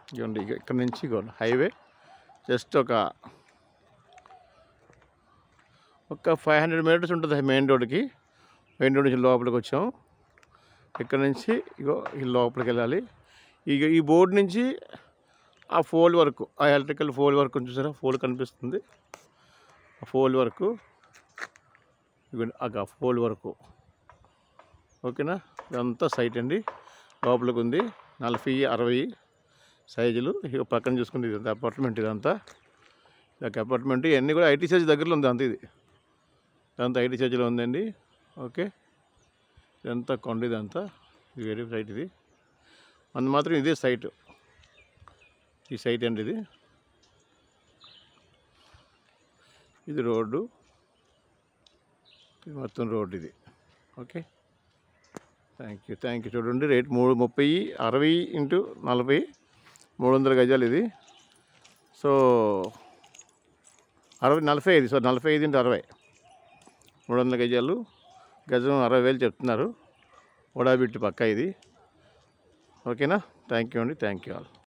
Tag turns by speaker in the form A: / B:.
A: ఇదిగోండి ఇక ఇక్కడ నుంచి ఇగోండి హైవే జస్ట్ ఒక ఒక ఫైవ్ హండ్రెడ్ మీటర్స్ ఉంటుంది మెయిన్ రోడ్కి మెయిన్ రోడ్ నుంచి లోపలికి వచ్చాం ఇక్కడ నుంచి ఇగో ఈ లోపలికి వెళ్ళాలి ఇక ఈ బోర్డు నుంచి ఆ ఫోల్ వరకు ఆ ఎలక్ట్రికల్ ఫోల్ వరకు చూసారా ఫోల్ కనిపిస్తుంది ఆ ఫోల్ వరకు ఇగోండి ఆ ఫోల్ వరకు ఓకేనా ఇదంతా సైట్ అండి లోపలికి ఉంది నలభై అరవై సైజులు ఇక పక్కన చూసుకుంటే ఇదంతా అపార్ట్మెంట్ ఇదంతా ఇదొక అపార్ట్మెంట్ ఇవన్నీ కూడా ఐటీ సైజ్ దగ్గరలో ఉంది అంత ఇది ఇదంతా ఐటీ సైజులో ఉందండి ఓకే ఇదంతా కొండ ఇదంతా ఇది వేరే సైట్ ఇది అందు మాత్రం ఇదే సైట్ ఈ సైట్ అండి ఇది ఇది రోడ్డు ఇది మొత్తం రోడ్డు ఇది okay thank you thank you చూడండి రేట్ మూడు ముప్పై అరవై ఇంటూ నలభై మూడు వందల గజాలు ఇది సో అరవై నలభై ఐదు సో నలభై ఐదు ఇంటూ అరవై మూడు వందల గజాలు గజం అరవై వేలు చెప్తున్నారు ఓడాబిట్టి పక్క ఇది ఓకేనా థ్యాంక్ యూ అండి థ్యాంక్ యూ ఆల్